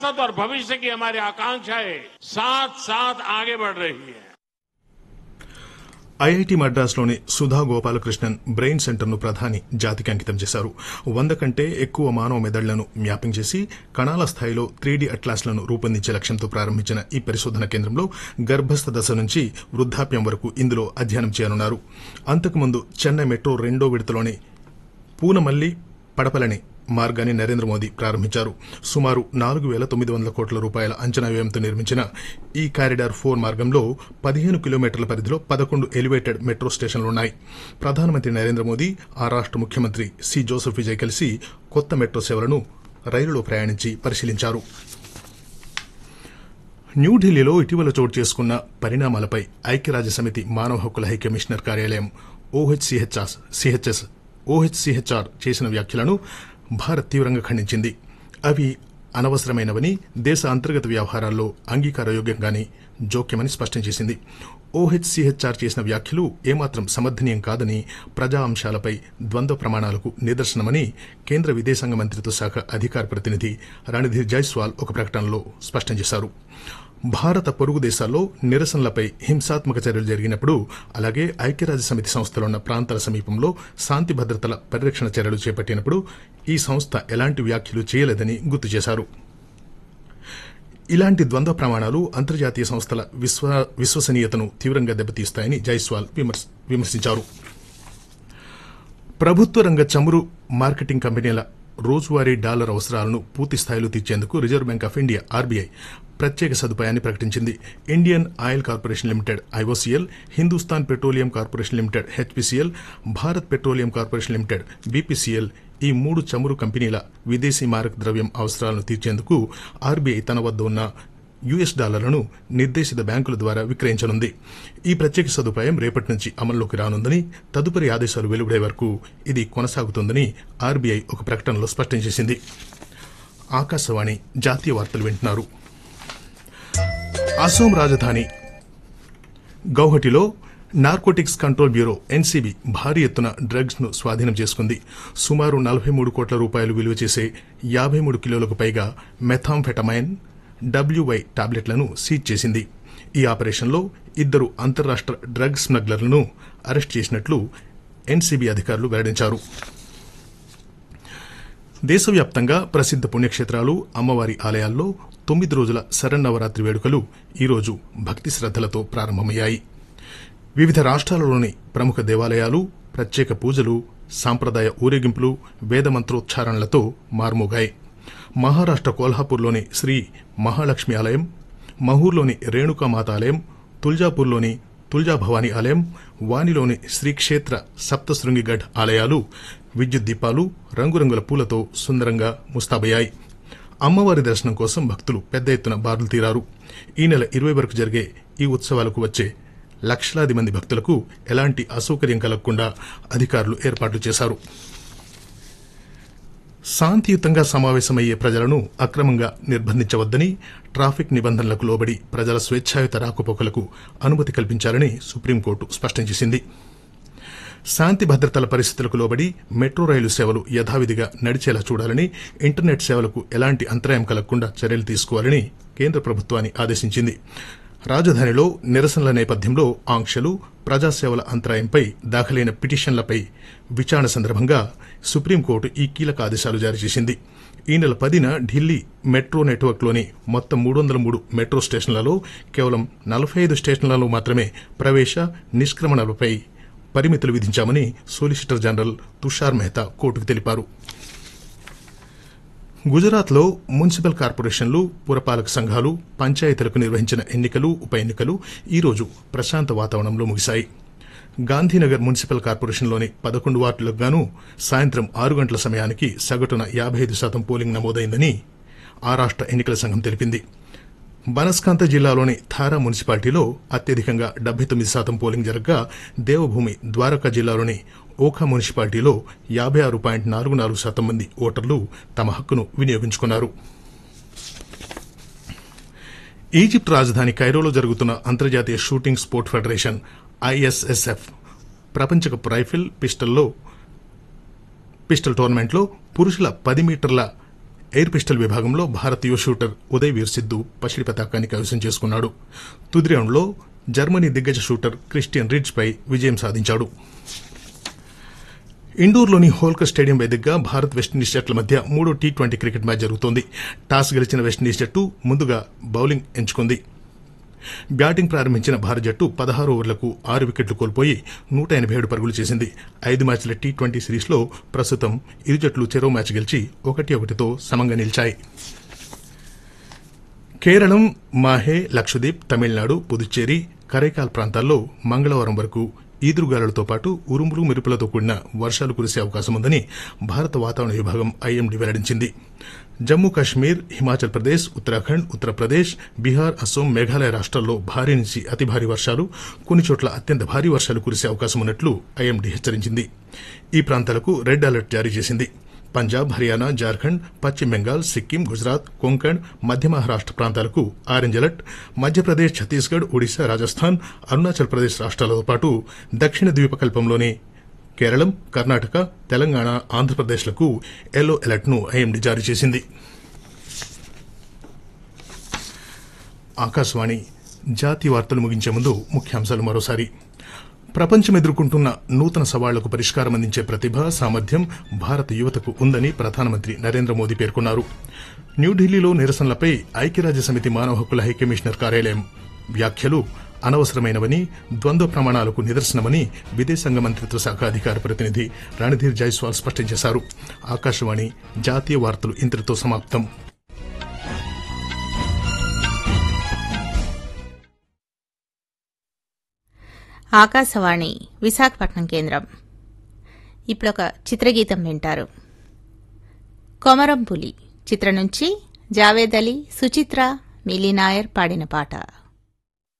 और भविष्य की हमारी आकांक्षाएं साथ साथ आगे बढ़ रही है ఐఐటి మద్రాసులోని సుధా గోపాలకృష్ణన్ బ్రెయిన్ సెంటర్ను ప్రధాని జాతికి అంకితం చేశారు వంద కంటే ఎక్కువ మానవ మెదళ్లను మ్యాపింగ్ చేసి కణాల స్థాయిలో త్రీడీ అట్లాస్లను రూపొందించే లక్ష్యంతో ప్రారంభించిన ఈ పరిశోధన కేంద్రంలో గర్భస్థ దశ నుంచి వృద్ధాప్యం వరకు ఇందులో అధ్యయనం చేయనున్నారు అంతకుముందు చెన్నై మెట్రో రెండో విడతలోని పూనమల్లి పడపలని మార్గాన్ని నరేంద్ర మోదీ ప్రారంభించారు సుమారు నాలుగు వేల తొమ్మిది వందల కోట్ల రూపాయల అంచనా వ్యయంతో నిర్మించిన ఈ కారిడార్ ఫోర్ మార్గంలో పదిహేను కిలోమీటర్ల పరిధిలో పదకొండు ఎలివేటెడ్ మెట్రో స్టేషన్లున్నాయి ప్రధానమంత్రి నరేంద్ర మోదీ ఆ రాష్ట ముఖ్యమంత్రి సి జోసెఫ్ విజయ్ కలిసి కొత్త మెట్రో సేవలను రైలులో ప్రయాణించి పరిశీలించారు న్యూఢిల్లీలో ఇటీవల చోటు చేసుకున్న పరిణామాలపై ఐక్యరాజ్య సమితి మానవ హక్కుల హై కమిషనర్ కార్యాలయం ఓహెచ్సిహెచ్ఎస్ ఓహెచ్సిహెచ్ఆర్ చేసిన వ్యాఖ్యలను భారత్ తీవ్రంగా ఖండించింది అవి అనవసరమైనవని దేశ అంతర్గత వ్యవహారాల్లో అంగీకారయోగ్యంగానే జోక్యమని స్పష్టం చేసింది ఓహెచ్సిహెచ్ఆర్ చేసిన వ్యాఖ్యలు ఏమాత్రం సమర్థనీయం కాదని ప్రజా అంశాలపై ద్వంద్వ ప్రమాణాలకు నిదర్శనమని కేంద్ర విదేశాంగ మంత్రిత్వ శాఖ అధికార ప్రతినిధి రణధీర్ జైస్వాల్ ఒక ప్రకటనలో స్పష్టం చేశారు భారత పొరుగు దేశాల్లో నిరసనలపై హింసాత్మక చర్యలు జరిగినప్పుడు అలాగే ఐక్యరాజ్య సమితి సంస్థలో ఉన్న ప్రాంతాల సమీపంలో శాంతి భద్రతల పరిరక్షణ చర్యలు చేపట్టినప్పుడు ఈ సంస్థ ఎలాంటి వ్యాఖ్యలు చేయలేదని గుర్తు చేశారు ఇలాంటి ద్వంద్వ ప్రమాణాలు అంతర్జాతీయ సంస్థల విశ్వ విశ్వసనీయతను తీవ్రంగా దెబ్బతీస్తాయని జైస్వాల్ విమర్శ- విమర్శించారు ప్రభుత్వ రంగ చమురు మార్కెటింగ్ కంపెనీల రోజువారీ డాలర్ అవసరాలను పూర్తి స్థాయిలో తీర్చేందుకు Reserve Bank of India RBI ప్రత్యేక సదుపాయాన్ని ప్రకటించింది Indian Oil Corporation Limited IOCL Hindustan Petroleum Corporation Limited HPCL Bharat Petroleum Corporation Limited BPCL ఈ మూడు చమురు కంపెనీల విదేశీ మారక ద్రవ్యం అవసరాలను తీర్చేందుకు ఆర్బీఐ తన వద్ద ఉన్న యుఎస్ డాలర్లను నిర్దేశిత బ్యాంకుల ద్వారా విక్రయించనుంది ఈ ప్రత్యేక సదుపాయం రేపటి నుంచి అమల్లోకి రానుందని తదుపరి ఆదేశాలు వెలువడే వరకు ఇది కొనసాగుతుందని ఆర్బీఐ ఒక ప్రకటనలో స్పష్టం చేసింది ఆకాశవాణి జాతీయ వార్తలు వింటున్నారు అసోం రాజధాని గౌహటిలో నార్కోటిక్స్ కంట్రోల్ బ్యూరో ఎన్సీబీ భారీ ఎత్తున డ్రగ్స్ ను స్వాధీనం చేసుకుంది సుమారు నలభై మూడు కోట్ల రూపాయలు విలువ చేసే యాభై మూడు కిలోలకు పైగా మెథాంఫెటమైన్ డబ్ల్యూవై టాబ్లెట్లను సీజ్ చేసింది ఈ ఆపరేషన్లో ఇద్దరు అంతర్రాష్ట్ర డ్రగ్ స్మగ్లర్లను అరెస్ట్ చేసినట్లు ఎన్సీబీ అధికారులు వెల్లడించారు దేశవ్యాప్తంగా ప్రసిద్ధ పుణ్యక్షేత్రాలు అమ్మవారి ఆలయాల్లో తొమ్మిది రోజుల శరన్నవరాత్రి వేడుకలు ఈరోజు భక్తి శ్రద్దలతో ప్రారంభమయ్యాయి వివిధ రాష్ట్రాలలోని ప్రముఖ దేవాలయాలు ప్రత్యేక పూజలు సాంప్రదాయ ఊరేగింపులు వేదమంత్రోచ్చారణలతో మార్మోగాయి మహారాష్ట్ర కోల్హాపూర్లోని శ్రీ మహాలక్ష్మి ఆలయం మహూర్లోని రేణుకామాత ఆలయం తుల్జాపూర్లోని తుల్జాభవాని ఆలయం వానిలోని శ్రీక్షేత్ర సప్తశృంగిగఢ్ ఆలయాలు విద్యుత్ దీపాలు రంగురంగుల పూలతో సుందరంగా ముస్తాబయ్యాయి అమ్మవారి దర్శనం కోసం భక్తులు పెద్ద ఎత్తున బారులు తీరారు ఈ నెల ఇరవై వరకు జరిగే ఈ ఉత్సవాలకు వచ్చే లక్షలాది మంది భక్తులకు ఎలాంటి అసౌకర్యం కలగకుండా అధికారులు ఏర్పాట్లు చేశారు శాంతియుతంగా సమావేశమయ్యే ప్రజలను అక్రమంగా నిర్బంధించవద్దని ట్రాఫిక్ నిబంధనలకు లోబడి ప్రజల స్వేచ్ఛాయుత రాకపోకలకు అనుమతి కల్పించాలని సుప్రీంకోర్టు స్పష్టం చేసింది శాంతి భద్రతల పరిస్థితులకు లోబడి మెట్రో రైలు సేవలు యథావిధిగా నడిచేలా చూడాలని ఇంటర్నెట్ సేవలకు ఎలాంటి అంతరాయం కలగకుండా చర్యలు తీసుకోవాలని కేంద్ర ప్రభుత్వాన్ని ఆదేశించింది రాజధానిలో నిరసనల నేపథ్యంలో ఆంక్షలు ప్రజాసేవల అంతరాయంపై దాఖలైన పిటిషన్లపై విచారణ సందర్భంగా సుప్రీంకోర్టు ఈ కీలక ఆదేశాలు జారీ చేసింది ఈ నెల పదిన ఢిల్లీ మెట్రో నెట్వర్క్లోని మొత్తం మూడు వందల మూడు మెట్రో స్టేషన్లలో కేవలం నలభై ఐదు స్టేషన్లలో మాత్రమే ప్రవేశ నిష్క్రమణలపై పరిమితులు విధించామని సోలిసిటర్ జనరల్ తుషార్ మెహతా కోర్టుకు తెలిపారు గుజరాత్లో మున్సిపల్ కార్పొరేషన్లు పురపాలక సంఘాలు పంచాయతీలకు నిర్వహించిన ఎన్నికలు ఉప ఎన్నికలు ఈరోజు ప్రశాంత వాతావరణంలో ముగిశాయి గాంధీనగర్ మున్సిపల్ కార్పొరేషన్లోని పదకొండు వార్డులకు గాను సాయంత్రం ఆరు గంటల సమయానికి సగటున యాభై ఐదు శాతం పోలింగ్ నమోదైందని ఆ రాష్ట్ర ఎన్నికల సంఘం తెలిపింది బనస్కాంత జిల్లాలోని థారా మున్సిపాలిటీలో అత్యధికంగా డెబ్బై తొమ్మిది శాతం పోలింగ్ జరగగా దేవభూమి ద్వారకా జిల్లాలోని ఓఖా మున్సిపాలిటీలో యాభై ఆరు పాయింట్ నాలుగు నాలుగు శాతం మంది ఓటర్లు తమ హక్కును వినియోగించుకున్నారు ఈజిప్ట్ రాజధాని కైరోలో జరుగుతున్న అంతర్జాతీయ షూటింగ్ స్పోర్ట్ ఫెడరేషన్ ఐఎస్ఎస్ఎఫ్ ప్రపంచ కప్ రైఫిల్ పిస్టల్లో పిస్టల్ టోర్నమెంట్లో పురుషుల పది మీటర్ల ఎయిర్ పిస్టల్ విభాగంలో భారత యువ షూటర్ ఉదయ్ వీర్ సిద్ధు పసిడి పతాకాన్ని కైవసం చేసుకున్నాడు తుది రౌండ్లో జర్మనీ దిగ్గజ షూటర్ క్రిస్టియన్ రిడ్జ్ పై విజయం సాధించాడు ఇండోర్లోని హోల్కర్ స్టేడియం వేదికగా భారత్ వెస్టిండీస్ జట్ల మధ్య మూడో టీ ట్వంటీ క్రికెట్ మ్యాచ్ జరుగుతోంది టాస్ గెలిచిన వెస్టిండీస్ జట్టు ముందుగా బౌలింగ్ ఎంచుకుంది బ్యాటింగ్ ప్రారంభించిన భారత జట్టు పదహారు ఓవర్లకు ఆరు వికెట్లు కోల్పోయి నూట ఎనభై ఏడు పరుగులు చేసింది ఐదు మ్యాచ్ల టీ ట్వంటీ సిరీస్లో ప్రస్తుతం ఇరు జట్లు చెరో మ్యాచ్ గెలిచి ఒకటి ఒకటితో సమంగా నిలిచాయి కేరళం మాహే లక్షద్వీప్ తమిళనాడు పుదుచ్చేరి కరైకాల్ ప్రాంతాల్లో మంగళవారం వరకు ఈదురుగాలులతో పాటు ఉరుములు మెరుపులతో కూడిన వర్షాలు కురిసే అవకాశం ఉందని భారత వాతావరణ విభాగం ఐఎండీ వెల్లడించింది జమ్మూ కాశ్మీర్ హిమాచల్ ప్రదేశ్ ఉత్తరాఖండ్ ఉత్తరప్రదేశ్ బీహార్ అస్సోం మేఘాలయ రాష్ట్రాల్లో భారీ నుంచి అతి భారీ వర్షాలు కొన్ని చోట్ల అత్యంత భారీ వర్షాలు కురిసే అవకాశం ఉన్నట్లు ఐఎండీ హెచ్చరించింది ఈ ప్రాంతాలకు రెడ్ అలర్ట్ జారీ చేసింది పంజాబ్ హర్యానా జార్ఖండ్ పశ్చిమ బెంగాల్ సిక్కిం గుజరాత్ కొంకణ్ మధ్య మహారాష్ట ప్రాంతాలకు ఆరెంజ్ అలర్ట్ మధ్యప్రదేశ్ ఛత్తీస్గఢ్ ఒడిశా రాజస్థాన్ అరుణాచల్ ప్రదేశ్ రాష్ట్రాలతో పాటు దక్షిణ ద్వీపకల్పంలోని కేరళం కర్ణాటక తెలంగాణ ఆంధ్రప్రదేశ్లకు ఎల్లో అలర్ట్ ను ఐఎండీ జారీ చేసింది ఆకాశవాణి జాతీయ వార్తలు ముగించే ముందు ముఖ్యాంశాలు మరోసారి ప్రపంచం ఎదుర్కొంటున్న నూతన సవాళ్లకు పరిష్కారం అందించే ప్రతిభ సామర్థ్యం భారత యువతకు ఉందని ప్రధానమంత్రి నరేంద్ర మోదీ పేర్కొన్నారు న్యూఢిల్లీలో నిరసనలపై ఐక్యరాజ్య సమితి మానవ హక్కుల హైకమిషనర్ కార్యాలయం వ్యాఖ్యలు అనవసరమైనవని ద్వంద్వ ప్రమాణాలకు నిదర్శనమని విదేశాంగ మంత్రిత్వ శాఖ అధికార ప్రతినిధి రణధీర్ జైస్వాల్ స్పష్టం చేశారు ఆకాశవాణి జాతీయ వార్తలు ఇంతటితో సమాప్తం ఆకాశవాణి విశాఖపట్నం కేంద్రం ఇప్పుడొక చిత్రగీతం వింటారు కొమరం పులి చిత్రం నుంచి జావేద్ అలీ సుచిత్ర మిలీ నాయర్ పాడిన పాట